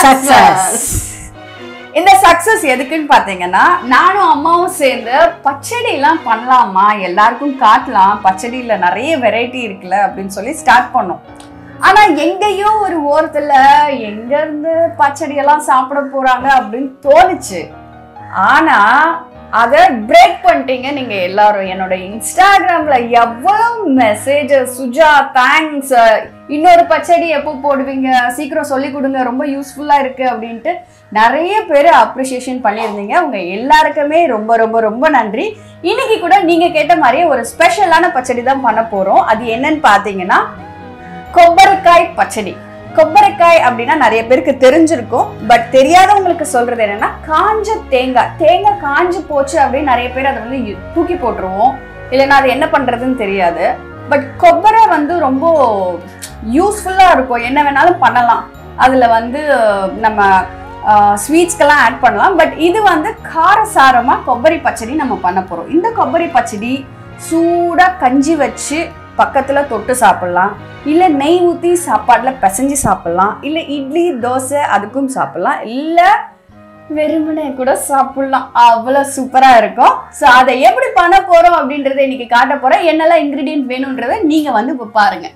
success இந்த success எதுக்குன்னு பாத்தீங்கன்னா நானும் அம்மாவும் சேர்ந்து பச்சடிலாம் பண்ணலாமா எல்லாருக்கும் காட்டலாம் பச்சடியில நிறைய வெரைட்டி இருக்குல்ல அப்படின்னு சொல்லி ஸ்டார்ட் பண்ணோம் ஆனா எங்கேயோ ஒரு ஓரத்துல எங்க இருந்து பச்சடியெல்லாம் சாப்பிட போறாங்க அப்படின்னு தோணுச்சு ஆனா அதை பிரேக் பண்ணிட்டீங்க நீங்க எல்லாரும் என்னோட இன்ஸ்டாகிராம்ல எவ்வளவு மெசேஜஸ் சுஜா தேங்க்ஸ் இன்னொரு பச்சடி எப்போ போடுவீங்க சீக்கிரம் சொல்லி கொடுங்க ரொம்ப யூஸ்ஃபுல்லா இருக்கு அப்படின்ட்டு நிறைய பேர் அப்ரிசியேஷன் பண்ணியிருந்தீங்க உங்க எல்லாருக்குமே ரொம்ப ரொம்ப ரொம்ப நன்றி இன்னைக்கு கூட நீங்க கேட்ட மாதிரியே ஒரு ஸ்பெஷலான பச்சடி தான் பண்ண போறோம் அது என்னன்னு பாத்தீங்கன்னா கொப்பரைக்காய் பச்சடி கொப்பரைக்காய் அப்படின்னா நிறைய பேருக்கு தெரிஞ்சிருக்கும் பட் தெரியாதவங்களுக்கு சொல்றது என்னன்னா காஞ்ச தேங்காய் தேங்காய் காஞ்சு போச்சு அப்படின்னு நிறைய பேர் அதை வந்து யு- தூக்கி போட்டுருவோம் இல்லைன்னா அது என்ன பண்றதுன்னு தெரியாது பட் கொப்பரை வந்து ரொம்ப யூஸ்ஃபுல்லா இருக்கும் என்ன வேணாலும் பண்ணலாம் அதுல வந்து நம்ம ஸ்வீட்ஸ்க்கெல்லாம் ஆட் பண்ணலாம் பட் இது வந்து காரசாரமா கொಬ್ಬರಿ பச்சடி நம்ம பண்ண போறோம் இந்த கொಬ್ಬರಿ பச்சடி சூடா கஞ்சி வச்சு பக்கத்துல தொட்டு சாப்பிடலாம் இல்ல நெய் ஊத்தி சாப்பாடுல பிசைஞ்சு சாப்பிடலாம் இல்ல இட்லி தோசை அதுக்கும் சாப்பிடலாம் இல்ல வெறுமனே கூட சாப்பிடலாம் அவ்வளவு சூப்பரா இருக்கும் ஸோ அதை எப்படி பண்ண போறோம் அப்படின்றத இன்னைக்கு காட்ட போறேன் என்னெல்லாம் இன்கிரீடியன்ட் வேணும்ன்றத நீங்க வந்து இப்ப பாருங்க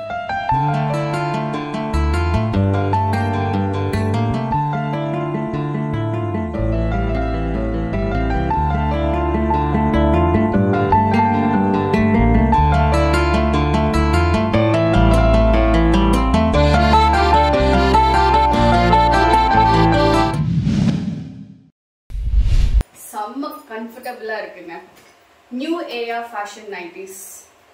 செம்ம கம்ஃபர்டபுளா இருக்குங்க நியூ ஏயா ஃபேஷன் நைட்டிஸ்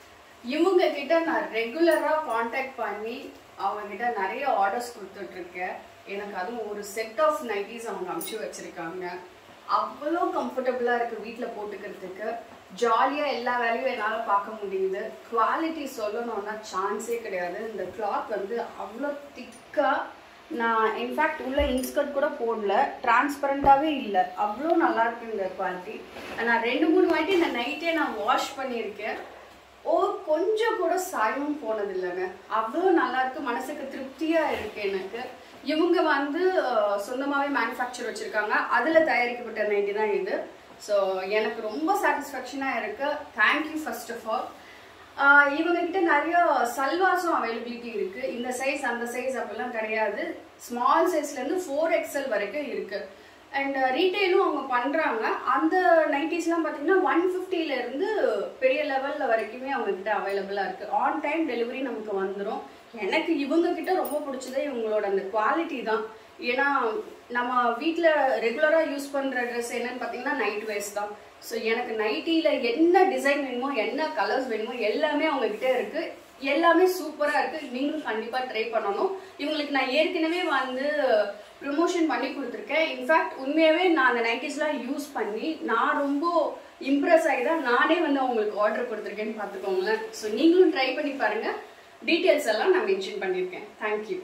இவங்க கிட்ட நான் ரெகுலரா காண்டாக்ட் பண்ணி அவங்க கிட்ட நிறைய ஆர்டர்ஸ் கொடுத்துட்டு இருக்கேன் எனக்கு அதுவும் ஒரு செட் ஆஃப் நைட்டிஸ் அவங்க அனுப்பிச்சு வச்சிருக்காங்க அவ்வளோ கம்ஃபர்டபுளா இருக்கு வீட்டில் போட்டுக்கிறதுக்கு ஜாலியா எல்லா வேலையும் என்னால பார்க்க முடியுது குவாலிட்டி சொல்லணும்னா சான்ஸே கிடையாது இந்த கிளாத் வந்து அவ்வளோ திக்கா நான் இன்ஃபேக்ட் உள்ள இன்ஸ்கர்ட் கூட போடல டிரான்ஸ்பரண்டாகவே இல்லை அவ்வளோ நல்லா இருக்கு இந்த குவாலிட்டி நான் ரெண்டு மூணு வாட்டி இந்த நைட்டே நான் வாஷ் பண்ணியிருக்கேன் ஓ கொஞ்சம் கூட சாயமும் போனது இல்லைங்க அவ்வளோ நல்லா இருக்கு மனசுக்கு திருப்தியா இருக்கு எனக்கு இவங்க வந்து அஹ், சொந்தமாவே மேனுஃபேக்சர் வச்சிருக்காங்க அதுல தயாரிக்கப்பட்ட நைட்டி தான் இது ஸோ எனக்கு ரொம்ப சாட்டிஸ்ஃபேக்ஷனா இருக்கு thank you first of all ah இவங்க கிட்ட நிறைய சல்வாஸும் அவைலபிலிட்டி இருக்கு இந்த சைஸ் அந்த சைஸ் அப்படிலாம் கிடையாது ஸ்மால் சைஸ்ல இருந்து ஃபோர் எக்ஸ்எல் வரைக்கும் இருக்கு அண்ட் ரீட்டைலும் அவங்க பண்றாங்க அந்த நைட்டிஸ்லாம் பார்த்தீங்கன்னா ஒன் ஃபிஃப்டில இருந்து பெரிய லெவல்ல வரைக்குமே அவங்க கிட்ட அவைலபிளா இருக்கு ஆன் டைம் டெலிவரி நமக்கு வந்துடும் எனக்கு இவங்க கிட்ட ரொம்ப பிடிச்சதே இவங்களோட அந்த குவாலிட்டி தான் ஏன்னா நம்ம வீட்டில் ரெகுலராக யூஸ் பண்ணுற ட்ரெஸ் என்னன்னு பார்த்தீங்கன்னா நைட் வேஸ்ட் தான் ஸோ எனக்கு நைட்டியில் என்ன டிசைன் வேணுமோ என்ன கலர்ஸ் வேணுமோ எல்லாமே அவங்க கிட்ட இருக்கு எல்லாமே சூப்பராக இருக்கு நீங்களும் கண்டிப்பாக ட்ரை பண்ணணும் இவங்களுக்கு நான் ஏற்கனவே வந்து ப்ரொமோஷன் பண்ணி கொடுத்துருக்கேன் இன்ஃபேக்ட் உண்மையாகவே நான் அந்த நைட்டிஸ்லாம் யூஸ் பண்ணி நான் ரொம்ப இம்ப்ரெஸ் ஆகி தான் நானே வந்து அவங்களுக்கு ஆர்டர் கொடுத்துருக்கேன்னு பார்த்துக்கோங்களேன் ஸோ நீங்களும் ட்ரை பண்ணி பாருங்க டீட்டெயில்ஸ் எல்லாம் நான் மென்ஷன் பண்ணியிருக்கேன் தேங்க்யூ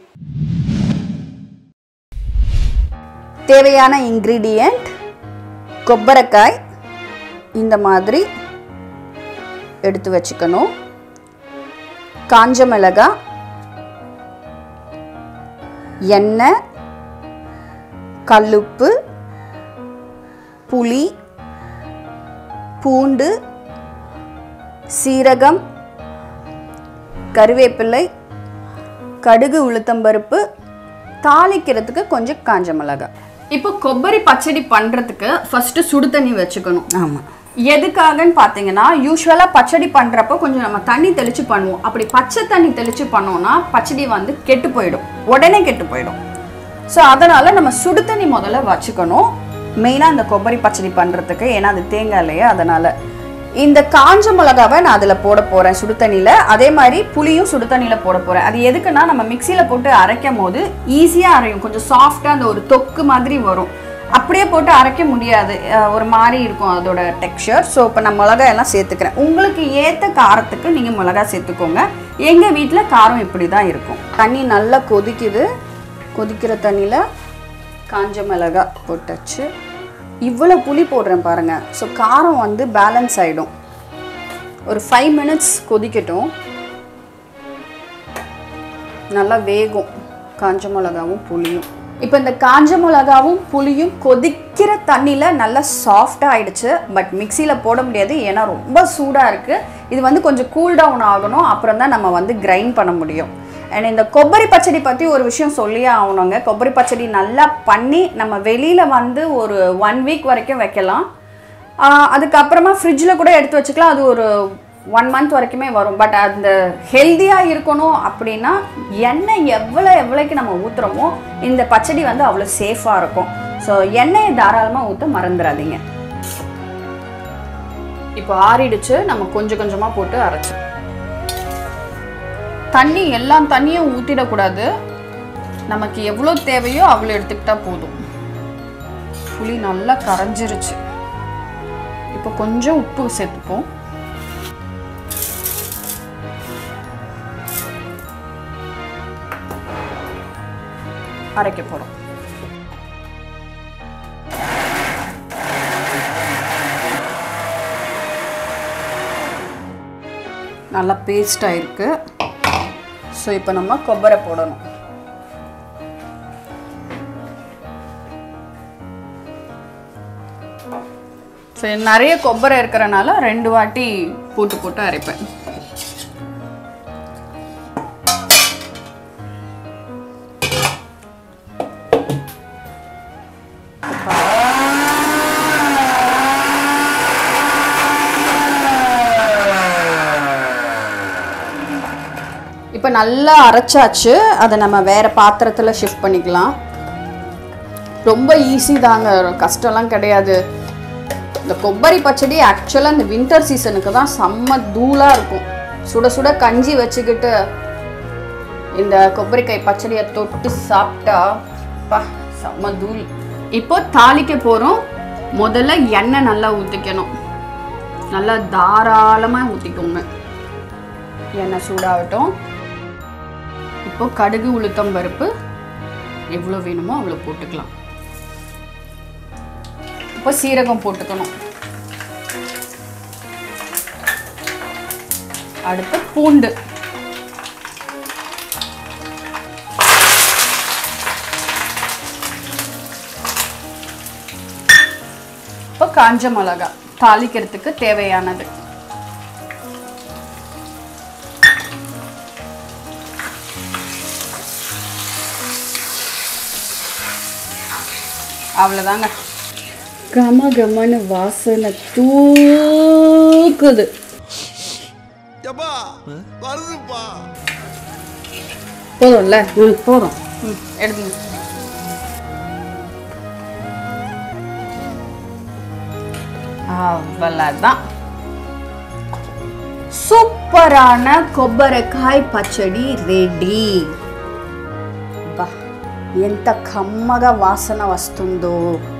தேவையான இன்க்ரீடியண்ட் கொப்பரைக்காய் இந்த மாதிரி எடுத்து வச்சுக்கணும் காஞ்ச மிளகாய் எண்ணெய் கல்லுப்பு புளி பூண்டு சீரகம் கருவேப்பிலை கடுகு உளுத்தம்பருப்பு தாளிக்கிறதுக்கு கொஞ்சம் காஞ்ச மிளகாய் இப்போ கொಬ್ಬರಿ பச்சடி பண்றதுக்கு ஃபர்ஸ்ட் சுடு தண்ணி வச்சுக்கணும் ஆமாம் எதுக்காகன்னு பார்த்தீங்கன்னா யூஸ்வலாக பச்சடி பண்ணுறப்போ கொஞ்சம் நம்ம தண்ணி தெளிச்சு பண்ணுவோம் அப்படி பச்சை தண்ணி தெளிச்சு பண்ணோம்னா பச்சடி வந்து கெட்டு போயிடும் உடனே கெட்டு போயிடும் ஸோ அதனால நம்ம சுடு தண்ணி முதல்ல வச்சுக்கணும் மெயினாக இந்த கொಬ್ಬரி பச்சடி பண்ணுறதுக்கு ஏன்னா அது தேங்காய் இல்லையா அதனால இந்த காஞ்ச மிளகாவை நான் அதில் போட போகிறேன் சுடு தண்ணியில் அதே மாதிரி புளியும் சுடு தண்ணியில் போட போகிறேன் அது எதுக்குன்னா நம்ம மிக்சியில் போட்டு அரைக்கும் போது ஈஸியாக அரையும் கொஞ்சம் சாஃப்டாக அந்த ஒரு தொக்கு மாதிரி வரும் அப்படியே போட்டு அரைக்க முடியாது அஹ் ஒரு மாதிரி இருக்கும் அதோட டெக்ஸ்சர் ஸோ இப்போ நான் மிளகாய் எல்லாம் சேர்த்துக்கிறேன் உங்களுக்கு ஏற்ற காரத்துக்கு நீங்கள் மிளகாய் சேர்த்துக்கோங்க எங்கள் வீட்டில் காரம் இப்படி தான் இருக்கும் தண்ணி நல்லா கொதிக்குது கொதிக்கிற தண்ணியில் காஞ்ச மிளகாய் போட்டாச்சு இவ்வளோ புளி போடுறேன் பாருங்கள் ஸோ காரம் வந்து பேலன்ஸ் ஆகிடும் ஒரு ஃபைவ் மினிட்ஸ் கொதிக்கட்டும் நல்லா வேகும் காஞ்ச மிளகாவும் புளியும் இப்போ இந்த காஞ்ச மிளகாவும் புளியும் கொதிக்கிற தண்ணியில் நல்லா சாஃப்டாக ஆயிடுச்சு பட் மிக்சியில் போட முடியாது ஏன்னா ரொம்ப சூடாக இருக்குது இது வந்து கொஞ்சம் கூல் டவுன் ஆகணும் அப்புறம் தான் நம்ம வந்து கிரைண்ட் பண்ண முடியும் அண்ட் இந்த கொಬ್ಬರಿ பச்சடி பற்றி ஒரு விஷயம் சொல்லியே ஆகணுங்க கொಬ್ಬರಿ பச்சடி நல்லா பண்ணி நம்ம வெளியில் வந்து ஒரு ஒன் வீக் வரைக்கும் வைக்கலாம் ஆஹ் அதுக்கப்புறமா ஃப்ரிட்ஜில் கூட எடுத்து வச்சுக்கலாம் அது ஒரு ஒன் மந்த் வரைக்குமே வரும் பட் அந்த ஹெல்த்தியாக இருக்கணும் அப்படின்னா எண்ணெய் எவ்வளோ எவ்வளோக்கு நம்ம ஊற்றுறோமோ இந்த பச்சடி வந்து அவ்வளோ சேஃபாக இருக்கும் ஸோ எண்ணெயை தாராளமாக ஊற்ற மறந்துடாதீங்க இப்போ ஆறிடுச்சு நம்ம கொஞ்சம் கொஞ்சமாக போட்டு அரைச்சு தண்ணி எல்லா தண்ணியும் ஊற்றிடக்கூடாது நமக்கு எவ்வளோ தேவையோ அவ்வளோ எடுத்துக்கிட்டா போதும் புளி நல்லா கரைஞ்சிருச்சு இப்போ கொஞ்சம் உப்பு சேர்த்துப்போம் அரைக்க போகிறோம் நல்லா பேஸ்ட் ஆயிருக்கு ஸோ இப்போ நம்ம கொಬ್ಬரை போடணும் ஸோ நிறைய கொಬ್ಬரை இருக்கிறனால ரெண்டு வாட்டி போட்டு போட்டு அரைப்பேன் இப்போ நல்லா அரைச்சாச்சு அதை நம்ம வேற பாத்திரத்தில் ஷிஃப்ட் பண்ணிக்கலாம் ரொம்ப ஈஸி தாங்க கஷ்டம்லாம் கிடையாது இந்த கொಬ್ಬரி பச்சடி ஆக்சுவலாக இந்த வின்டர் சீசனுக்கு தான் செம்ம தூளாக இருக்கும் சுட சுட கஞ்சி வச்சுக்கிட்டு இந்த கொಬ್ಬரிக்காய் பச்சடியை தொட்டு சாப்பிட்டா பா செம்ம தூள் இப்போ தாளிக்க போகிறோம் முதல்ல எண்ணெய் நல்லா ஊற்றிக்கணும் நல்லா தாராளமாக ஊற்றிக்கோங்க எண்ணெய் சூடாகட்டும் இப்போ கடுகு உளுத்தம் பருப்பு எவ்வளோ வேணுமோ அவ்வளோ போட்டுக்கலாம் இப்போ சீரகம் போட்டுக்கணும் அடுத்து பூண்டு இப்போ காஞ்ச மிளகா தாளிக்கிறதுக்கு தேவையானது அவ்வளோதாங்க கம கமன்னு வாசனை தூக்குது எப்பா வருதுப்பா போதும்ல ம் போதும் ம் எடுத்துங்க அவ்வளோதான் சூப்பரான కొబ్బరికాయ పచ్చడి రెడీ బా ఎంత కమ్మగా వాసన వస్తుందో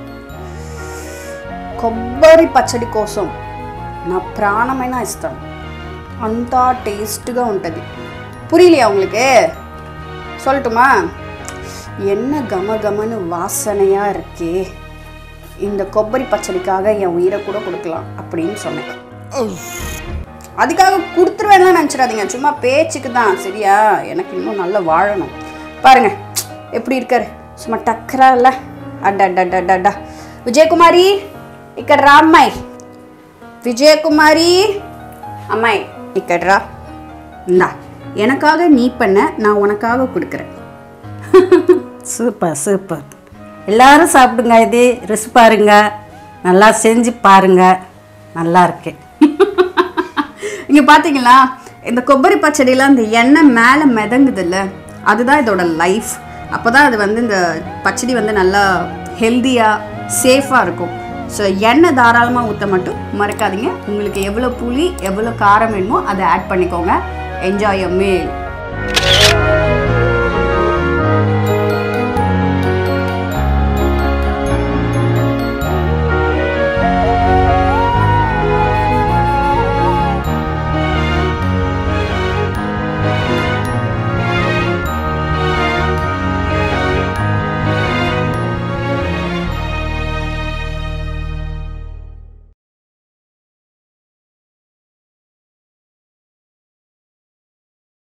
కొబ్బరి పచ్చడి కోసం నా ప్రాణమైనా ఇస్తాను అంత టేస్ట్గా ఉంటుంది புரியலையா உங்களுக்கு சொல்லட்டுமா என்ன கம கமன்னு வாசனையாக இருக்கே இந்த கொబ్బரி பச்சடிக்காக என் உயிரை கூட கொடுக்கலாம் அப்படின்னு சொன்னேன் அதுக்காக கொடுத்துருவேன்லாம் நினச்சிடாதீங்க சும்மா பேச்சுக்கு தான் சரியா எனக்கு இன்னும் நல்லா வாழணும் பாருங்க எப்படி இருக்காரு சும்மா டக்கரா இல்ல அடடடடடா விஜயகுமாரி ఇక్కడ రా అమ్మాయి விஜயகுமாரி அம்மாய் இக்கட்ரா இந்தா எனக்காக நீ பண்ண நான் உனக்காக கொடுக்குறேன் சூப்பர் சூப்பர் எல்லாரும் சாப்பிடுங்க இது ருசி பாருங்க நல்லா செஞ்சு பாருங்க நல்லா இருக்கு இங்கே பார்த்தீங்களா இந்த கொಬ್ಬரி பச்சடியில் அந்த எண்ணெய் மேலே மிதங்குதுல்ல அதுதான் இதோட லைஃப் அப்போ தான் அது வந்து இந்த பச்சடி வந்து நல்லா ஹெல்த்தியாக சேஃபாக இருக்கும் ஸோ எண்ணெய் தாராளமாக ஊற்ற மட்டும் மறக்காதீங்க உங்களுக்கு எவ்வளோ புளி எவ்வளோ காரம் வேணுமோ அதை ஆட் பண்ணிக்கோங்க என்ஜாய் மீல்